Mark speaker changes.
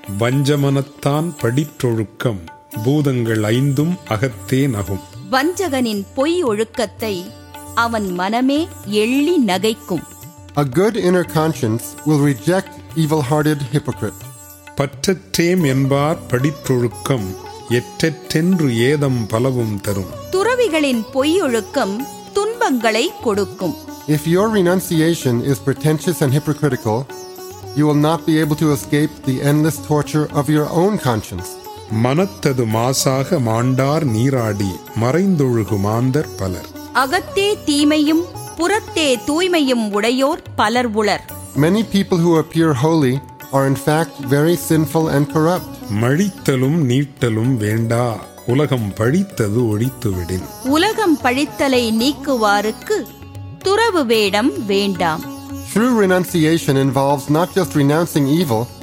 Speaker 1: வஞ்சமனத்தான் படிற்றொழுக்கம் பூதங்கள் ஐந்தும் அகத்தே நகும்
Speaker 2: வஞ்சகனின் பொய் ஒழுக்கத்தை அவன் மனமே எள்ளி நகைக்கும்
Speaker 3: A good inner conscience will reject evil hearted hypocrite.
Speaker 1: பற்றற்றேம் என்பார் படிற்றொழுக்கம் எற்றெற்றென்று ஏதம் பலவும் தரும்
Speaker 2: துறவிகளின் பொய் ஒழுக்கம் துன்பங்களை கொடுக்கும்
Speaker 3: If your renunciation is pretentious and hypocritical, you will not be able to escape the endless torture of your own conscience.
Speaker 1: மனத்தது மாசாக மாண்டார் நீராடி மறைந்தொழுகு மாந்தர் பலர்
Speaker 2: அகத்தே தீமையும் புறத்தே தூய்மையும் உடையோர் பலர் உளர்
Speaker 3: Many people who appear holy are in fact very sinful and corrupt.
Speaker 1: மழித்தலும் நீட்டலும் வேண்டா உலகம் பழித்தது ஒழித்துவிடின்
Speaker 2: உலகம் பழித்தலை நீக்குவாருக்கு துறவு வேடம் வேண்டாம்
Speaker 3: True renunciation involves not just renouncing evil,